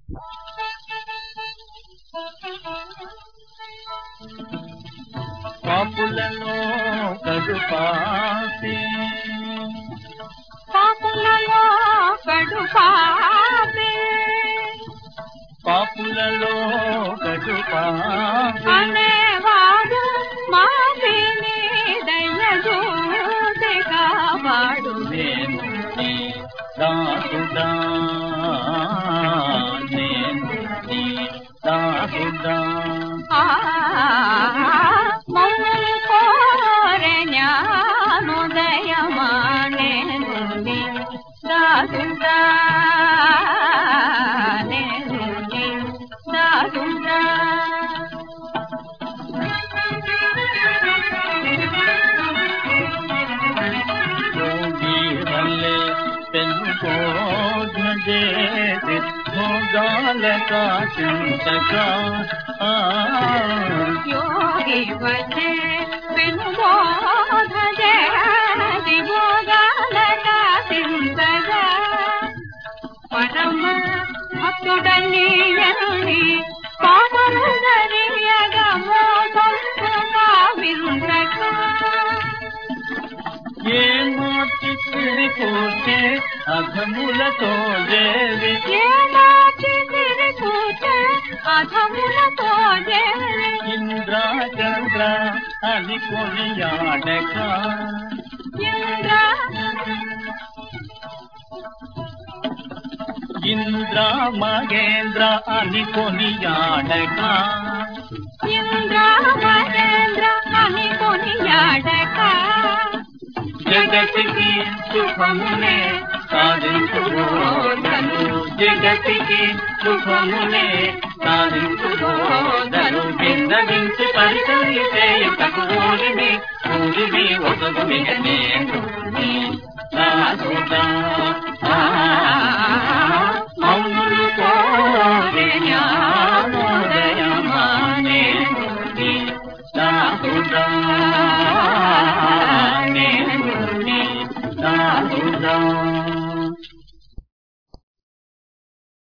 పాపులలో కడుపాసి పాపులలో కడుపాపే పాపులలో కడుపాసి అనేవాడు మాపిని దయ్యదూతే కాపాడు నేను నీ దాసుడా నేను నీ దాసుడా ఆ మౌనము కోరె జ్ఞానోదయమానేను నీ దాసుడా నేను నీ దాసుడా యోగి వల్లే పెన్నుకోజ్ఞ చేసి భోగాల కాచింతగా ఆ యోగి వచే వినుబోధ జయది భోగాల కాసింతగా పరమ భక్తుడని ఎనుడి పాపను దరియగ మోసంగా వింతగా ఏ మార్చి కూర్చే అఘములతో దేవి ఏమాచి తిరుగుతే అధములతో చేరి ఇంద్ర చంద్ర అని కొనియాడక ఇంద్ర ఇంద్ర మహేంద్ర అని కొనియాడక ఇంద్ర మహేంద్ర అని కొనియాడక జగతికి సుఖమునే సాధించుబోధను జగతికి సుఖమునే సాధించుబోధను బిందవించి పరిచర్య చేయుటకు ఊరిమి ఊరిమి ఒకగు నేను నీ దాసుడా. ఆ